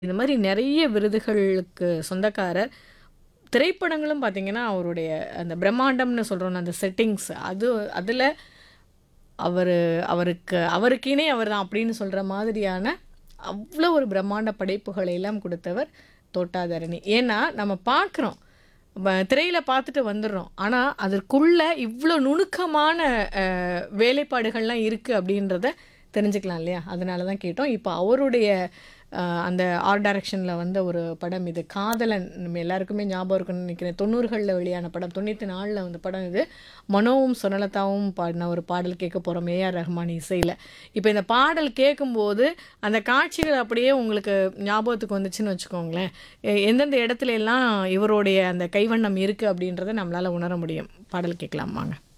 இந்த மாரி நெறைய விருதுகளுக்கு சொந்தக்காரர். திரைப்படங்களும் பார்த்தீங்கன்னா, அவருடைய அந்த பிரம்மாண்டம்னு சொல்றோம்ல, அந்த செட்டிங்ஸ் அது அதில அவரு அவருக்கு அவருக்கேனே அவர் தான் அப்படின்னு சொல்ற மாதிரியான, அவ்ளோ ஒரு பிரம்மாண்ட படைப்புகளை எல்லாம் குடுத்தவர் தோட்டாதரணி. ஏன்னா, நம்ம பார்க்குறோம். ப திரையில பார்த்துட்டு வந்துர்றோம். ஆனா, அதற்குள்ள இவ்ளோ நுணுக்கமான அ வேலைப்பாடுகள்லாம் இருக்கு அப்படின்றத தெரிஞ்சுக்கலாம் இல்லையா? அதனால தான் கேட்டோம். இப்ப அவருடைய அ அந்த ஆர்ட் டைரக்ஷன்ல வந்த ஒரு படம் இது. காதலன் நம்ம எல்லாருக்குமே ஞாபகம் இருக்கும்னு நெனைக்கிறேன். 90கள்ல வெளியான படம். 94ல வந்த படம் இது. மனோவும், சொர்ணலதாவும் பாடின ஒரு பாடல் கேட்க போறோம். ஏ.ஆர். ரஹ்மான் இசையில. இப்ப இந்த பாடல் கேட்கும்போது, அந்த காட்சிகள் அப்படியே உங்களுக்கு ஞாபகத்துக்கு வந்துச்சுன்னு வச்சுக்கோங்களேன். எ எந்தெந்த இடத்துல எல்லாம் இவருடைய அந்த கைவண்ணம் இருக்கு அப்படின்றத நம்மளால உணர முடியும். பாடல் கேட்கலாம் வாங்க.